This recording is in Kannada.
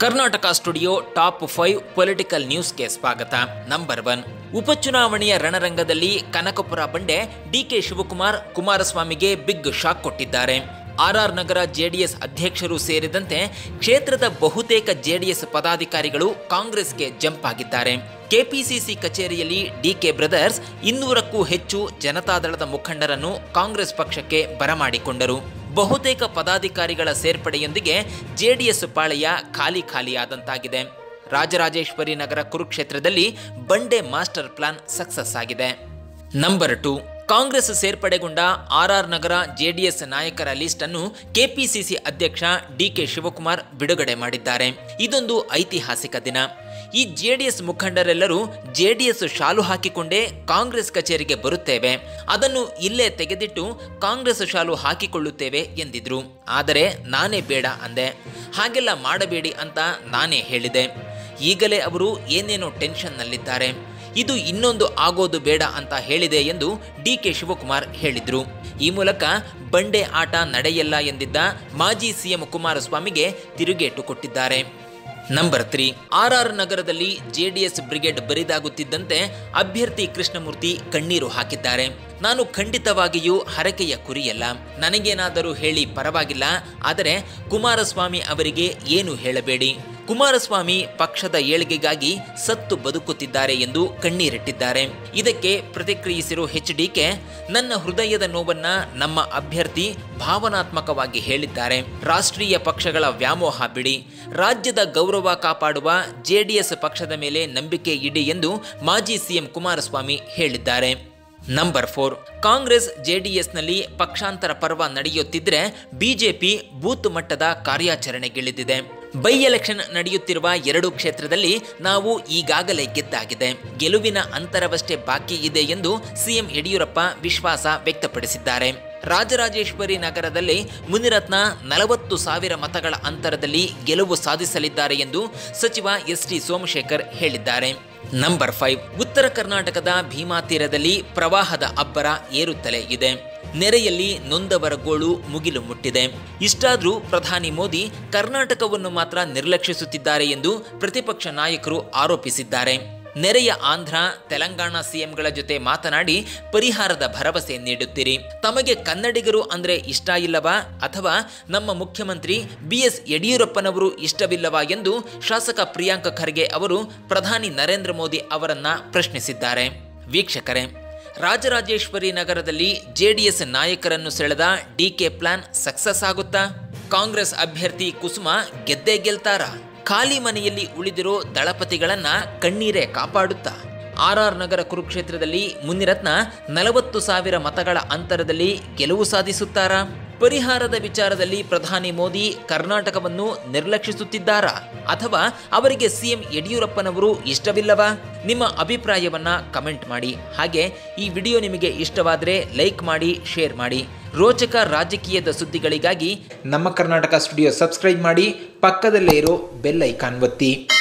Karnataka studio top five political ನ್ಯೂಸ್ಗೆ ಸ್ವಾಗತ ನಂಬರ್ ಒನ್ ಉಪಚುನಾವಣೆಯ ರಣರಂಗದಲ್ಲಿ ಕನಕಪುರ ಬಂಡೆ ಡಿಕೆ ಶಿವಕುಮಾರ್ ಕುಮಾರಸ್ವಾಮಿಗೆ ಬಿಗ್ ಶಾಕ್ ಕೊಟ್ಟಿದ್ದಾರೆ ಆರ್ಆರ್ ನಗರ ಜೆಡಿಎಸ್ ಅಧ್ಯಕ್ಷರು ಸೇರಿದಂತೆ ಕ್ಷೇತ್ರದ ಬಹುತೇಕ ಜೆಡಿಎಸ್ ಪದಾಧಿಕಾರಿಗಳು ಕಾಂಗ್ರೆಸ್ಗೆ ಜಂಪ್ ಆಗಿದ್ದಾರೆ ಕೆಪಿಸಿಸಿ ಕಚೇರಿಯಲ್ಲಿ ಡಿಕೆ ಬ್ರದರ್ಸ್ ಇನ್ನೂರಕ್ಕೂ ಹೆಚ್ಚು ಜನತಾದಳದ ಮುಖಂಡರನ್ನು ಕಾಂಗ್ರೆಸ್ ಪಕ್ಷಕ್ಕೆ ಬರಮಾಡಿಕೊಂಡರು ಬಹುತೇಕ ಪದಾಧಿಕಾರಿಗಳ ಸೇರ್ಪಡೆಯೊಂದಿಗೆ ಜೆಡಿಎಸ್ ಪಾಳೆಯ ಖಾಲಿ ಖಾಲಿಯಾದಂತಾಗಿದೆ ರಾಜರಾಜೇಶ್ವರಿ ನಗರ ಕುರುಕ್ಷೇತ್ರದಲ್ಲಿ ಬಂಡೆ ಮಾಸ್ಟರ್ ಪ್ಲಾನ್ ಸಕ್ಸಸ್ ಆಗಿದೆ ನಂಬರ್ ಟು ಕಾಂಗ್ರೆಸ್ ಸೇರ್ಪಡೆಗೊಂಡ ಆರ್ಆರ್ ನಗರ ಜೆಡಿಎಸ್ ನಾಯಕರ ಲಿಸ್ಟ್ ಅನ್ನು ಕೆಪಿಸಿಸಿ ಅಧ್ಯಕ್ಷ ಡಿಕೆ ಶಿವಕುಮಾರ್ ಬಿಡುಗಡೆ ಮಾಡಿದ್ದಾರೆ ಇದೊಂದು ಐತಿಹಾಸಿಕ ದಿನ ಈ ಜೆಡಿಎಸ್ ಮುಖಂಡರೆಲ್ಲರೂ ಜೆಡಿಎಸ್ ಶಾಲು ಹಾಕಿಕೊಂಡೇ ಕಾಂಗ್ರೆಸ್ ಕಚೇರಿಗೆ ಬರುತ್ತೇವೆ ಅದನ್ನು ಇಲ್ಲೇ ತೆಗೆದಿಟ್ಟು ಕಾಂಗ್ರೆಸ್ ಶಾಲು ಹಾಕಿಕೊಳ್ಳುತ್ತೇವೆ ಎಂದಿದ್ರು ಆದರೆ ನಾನೇ ಬೇಡ ಅಂದೆ ಹಾಗೆಲ್ಲ ಮಾಡಬೇಡಿ ಅಂತ ನಾನೇ ಹೇಳಿದೆ ಈಗಲೇ ಅವರು ಏನೇನೋ ಟೆನ್ಷನ್ನಲ್ಲಿದ್ದಾರೆ ಇದು ಇನ್ನೊಂದು ಆಗೋದು ಬೇಡ ಅಂತ ಹೇಳಿದೆ ಎಂದು ಡಿ ಕೆ ಶಿವಕುಮಾರ್ ಹೇಳಿದ್ರು ಈ ಮೂಲಕ ಬಂಡೆ ಆಟ ನಡೆಯಲ್ಲ ಎಂದಿದ್ದ ಮಾಜಿ ಸಿಎಂ ಕುಮಾರಸ್ವಾಮಿಗೆ ತಿರುಗೇಟು ಕೊಟ್ಟಿದ್ದಾರೆ ನಂಬರ್ ತ್ರೀ ಆರ್ಆರ್ ನಗರದಲ್ಲಿ ಜೆಡಿಎಸ್ ಬ್ರಿಗೇಡ್ ಬರಿದಾಗುತ್ತಿದ್ದಂತೆ ಅಭ್ಯರ್ಥಿ ಕೃಷ್ಣಮೂರ್ತಿ ಕಣ್ಣೀರು ಹಾಕಿದ್ದಾರೆ ನಾನು ಖಂಡಿತವಾಗಿಯೂ ಹರಕೆಯ ಕುರಿಯಲ್ಲ ನನಗೇನಾದರೂ ಹೇಳಿ ಪರವಾಗಿಲ್ಲ ಆದರೆ ಕುಮಾರಸ್ವಾಮಿ ಅವರಿಗೆ ಏನು ಹೇಳಬೇಡಿ ಕುಮಾರಸ್ವಾಮಿ ಪಕ್ಷದ ಏಳಿಗೆಗಾಗಿ ಸತ್ತು ಬದುಕುತ್ತಿದ್ದಾರೆ ಎಂದು ಕಣ್ಣೀರಿಟ್ಟಿದ್ದಾರೆ ಇದಕ್ಕೆ ಪ್ರತಿಕ್ರಿಯಿಸಿರುವ ಎಚ್ ಡಿಕೆ ನನ್ನ ಹೃದಯದ ನೋವನ್ನ ನಮ್ಮ ಅಭ್ಯರ್ಥಿ ಭಾವನಾತ್ಮಕವಾಗಿ ಹೇಳಿದ್ದಾರೆ ರಾಷ್ಟ್ರೀಯ ಪಕ್ಷಗಳ ವ್ಯಾಮೋಹ ಬಿಡಿ ರಾಜ್ಯದ ಗೌರವ ಕಾಪಾಡುವ ಜೆಡಿಎಸ್ ಪಕ್ಷದ ಮೇಲೆ ನಂಬಿಕೆ ಇಡಿ ಎಂದು ಮಾಜಿ ಸಿಎಂ ಕುಮಾರಸ್ವಾಮಿ ಹೇಳಿದ್ದಾರೆ ನಂಬರ್ ಫೋರ್ ಕಾಂಗ್ರೆಸ್ ಜೆಡಿಎಸ್ನಲ್ಲಿ ಪಕ್ಷಾಂತರ ಪರ್ವ ನಡೆಯುತ್ತಿದ್ರೆ ಬಿಜೆಪಿ ಬೂತ್ ಮಟ್ಟದ ಕಾರ್ಯಾಚರಣೆಗಿಳಿದಿದೆ ಬೈ ಎಲೆಕ್ಷನ್ ನಡೆಯುತ್ತಿರುವ ಎರಡು ಕ್ಷೇತ್ರದಲ್ಲಿ ನಾವು ಈಗಾಗಲೇ ಗೆದ್ದಾಗಿದೆ ಗೆಲುವಿನ ಅಂತರವಷ್ಟೇ ಬಾಕಿ ಇದೆ ಎಂದು ಸಿಎಂ ಯಡಿಯೂರಪ್ಪ ವಿಶ್ವಾಸ ವ್ಯಕ್ತಪಡಿಸಿದ್ದಾರೆ ರಾಜರಾಜೇಶ್ವರಿ ನಗರದಲ್ಲಿ ಮುನಿರತ್ನ ನಲವತ್ತು ಸಾವಿರ ಮತಗಳ ಅಂತರದಲ್ಲಿ ಗೆಲುವು ಸಾಧಿಸಲಿದ್ದಾರೆ ಎಂದು ಸಚಿವ ಎಸ್ ಟಿ ಸೋಮಶೇಖರ್ ಹೇಳಿದ್ದಾರೆ ನಂಬರ್ ಫೈವ್ ಉತ್ತರ ಕರ್ನಾಟಕದ ಭೀಮಾ ತೀರದಲ್ಲಿ ಪ್ರವಾಹದ ಅಬ್ಬರ ಏರುತ್ತಲೇ ಇದೆ ನೆರೆಯಲ್ಲಿ ನೊಂದವರ ಗೋಳು ಮುಗಿಲು ಮುಟ್ಟಿದೆ ಇಷ್ಟಾದರೂ ಪ್ರಧಾನಿ ಮೋದಿ ಕರ್ನಾಟಕವನ್ನು ಮಾತ್ರ ನಿರ್ಲಕ್ಷಿಸುತ್ತಿದ್ದಾರೆ ಎಂದು ಪ್ರತಿಪಕ್ಷ ನಾಯಕರು ಆರೋಪಿಸಿದ್ದಾರೆ ನೆರೆಯ ಆಂಧ್ರ ತೆಲಂಗಾಣ ಸಿಎಂಗಳ ಜೊತೆ ಮಾತನಾಡಿ ಪರಿಹಾರದ ಭರವಸೆ ನೀಡುತ್ತೀರಿ ತಮಗೆ ಕನ್ನಡಿಗರು ಅಂದ್ರೆ ಇಷ್ಟ ಇಲ್ಲವಾ ಅಥವಾ ನಮ್ಮ ಮುಖ್ಯಮಂತ್ರಿ ಬಿ ಎಸ್ ಯಡಿಯೂರಪ್ಪನವರು ಇಷ್ಟವಿಲ್ಲವಾ ಎಂದು ಶಾಸಕ ಪ್ರಿಯಾಂಕ ಖರ್ಗೆ ಅವರು ಪ್ರಧಾನಿ ನರೇಂದ್ರ ಮೋದಿ ಅವರನ್ನ ಪ್ರಶ್ನಿಸಿದ್ದಾರೆ ವೀಕ್ಷಕರೇ ರಾಜರಾಜೇಶ್ವರಿ ನಗರದಲ್ಲಿ ಜೆಡಿಎಸ್ ನಾಯಕರನ್ನು ಸೆಳೆದ ಡಿಕೆ ಪ್ಲಾನ್ ಸಕ್ಸಸ್ ಆಗುತ್ತಾ ಕಾಂಗ್ರೆಸ್ ಅಭ್ಯರ್ಥಿ ಕುಸುಮ ಗೆದ್ದೇ ಗೆಲ್ತಾರಾ ಖಾಲಿ ಮನೆಯಲ್ಲಿ ಉಳಿದಿರೋ ದಳಪತಿಗಳನ್ನ ಕಣ್ಣೀರೇ ಕಾಪಾಡುತ್ತಾ ಆರ್ಆರ್ ನಗರ ಕುರುಕ್ಷೇತ್ರದಲ್ಲಿ ಮುನಿರತ್ನ ನಲವತ್ತು ಸಾವಿರ ಮತಗಳ ಅಂತರದಲ್ಲಿ ಗೆಲುವು ಸಾಧಿಸುತ್ತಾರಾ ಪರಿಹಾರದ ವಿಚಾರದಲ್ಲಿ ಪ್ರಧಾನಿ ಮೋದಿ ಕರ್ನಾಟಕವನ್ನು ನಿರ್ಲಕ್ಷಿಸುತ್ತಿದ್ದಾರಾ ಅಥವಾ ಅವರಿಗೆ ಸಿಎಂ ಯಡಿಯೂರಪ್ಪನವರು ಇಷ್ಟವಿಲ್ಲವಾ ನಿಮ್ಮ ಅಭಿಪ್ರಾಯವನ್ನ ಕಮೆಂಟ್ ಮಾಡಿ ಹಾಗೆ ಈ ವಿಡಿಯೋ ನಿಮಗೆ ಇಷ್ಟವಾದರೆ ಲೈಕ್ ಮಾಡಿ ಶೇರ್ ಮಾಡಿ ರೋಚಕ ರಾಜಕೀಯದ ಸುದ್ದಿಗಳಿಗಾಗಿ ನಮ್ಮ ಕರ್ನಾಟಕ ಸ್ಟುಡಿಯೋ ಸಬ್ಸ್ಕ್ರೈಬ್ ಮಾಡಿ ಪಕ್ಕದಲ್ಲೇ ಇರೋ ಬೆಲ್ ಐಕಾನ್ ಒತ್ತಿ